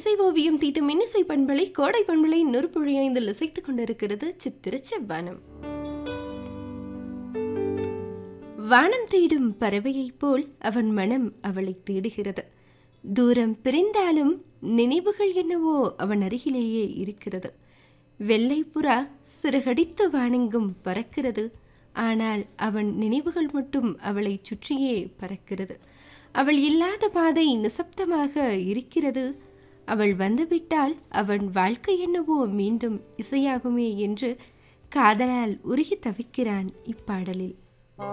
இசை ஓவியம் தீட்டும் இன்னிசை பண்பலை கோடை பண்பலை நொறுப்புழி ஐந்தில் இசைத்துக் கொண்டிருக்கிறது சித்திர செவ்வானம் வானம் தேடும் பறவையைப் போல் அவன் மனம் அவளை தேடுகிறது தூரம் பிரிந்தாலும் நினைவுகள் என்னவோ அவன் அருகிலேயே இருக்கிறது வெள்ளை புறா சிறகடித்து வானெங்கும் பறக்கிறது ஆனால் அவன் நினைவுகள் மட்டும் அவளை சுற்றியே பறக்கிறது அவள் இல்லாத பாதை நிசப்தமாக இருக்கிறது அவள் வந்துவிட்டால் அவன் வாழ்க்கை என்னவோ மீண்டும் இசையாகுமே என்று காதலால் உருகி தவிக்கிறான் இப்பாடலில்